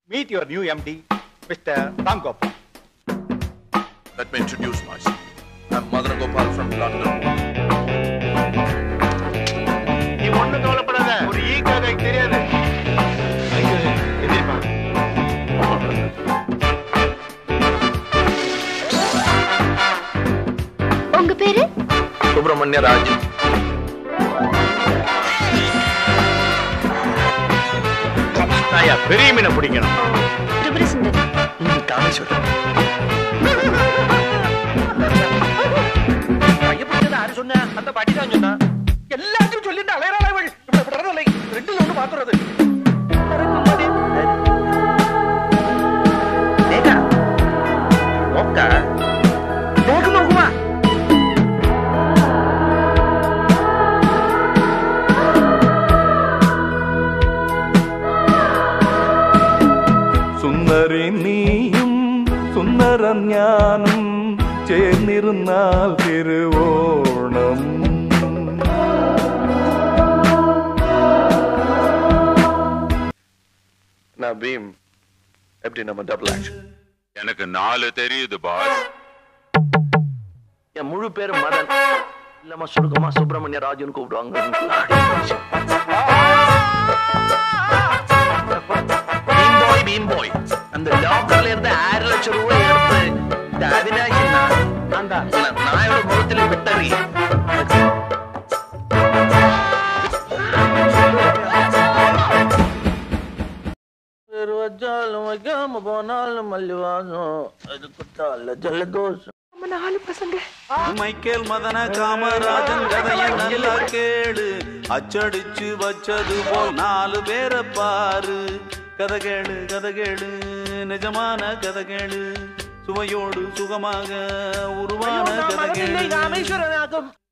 Meet your new MD, Mr. Ram Gopal. Let me introduce myself. I'm Madan Gopal from London. நீ ஒண்ணும் கவலைப்படாத ஒரு ஈ காக தெரியாது ஐயோ, எதிர்ப்பா. உங்க பேரு சுப்பிரமணிய ராஜ் தாயா, பெரிய மீனை பிடிக்கணும் ருபரசுந்தர் காமேஸ்வரன் ஐயப்பட்டது யாரு சொன்ன அந்த பாட்டி தான் சொன்னா எல்லாத்தையும் சொல்லிட்டு அலையறாள இவள் இவளை விடுறதில்லை ரெண்டுல ஒண்ணு பாத்துறது நோக்கா நோக்கு நோக்குமா സുന്ദരി നീയും സുന്ദരൻ ഞാനും ചേർന്നിരുന്നാൽ തിരുവോണം நான் பீம் எப்படி நம்ம டபுள் ஆக்ஷன் எனக்கு நாலு தெரியுது பாஸ் என் முழு பேரு மதன் இல்லம்மா சுருக்கமா சுப்பிரமணிய ராஜுன்னு கூப்பிடுவாங்க பீம் பாய் பீம் பாய் அந்த லாக்கர்ல இருந்து ஆறு லட்சம் ரூபாய் எடுத்து இந்த அவினாஷ் நான் தான் நாயோட முகத்துல விட்டறி வச்சாலும் வைக்காம போனாலும் மல்லி வாசம் அது குத்தால ஜலதோஷம் மைக்கேல் மதன காமராஜன் கதையை நல்லா கேளு அச்சடிச்சு வச்சது போல் நாலு பேரை பாரு கதை கேளு கதை கேளு நிஜமான கதை கேளு சுவையோடு சுகமாக உருவான கதை கேளு ராமேஸ்வரனாகும்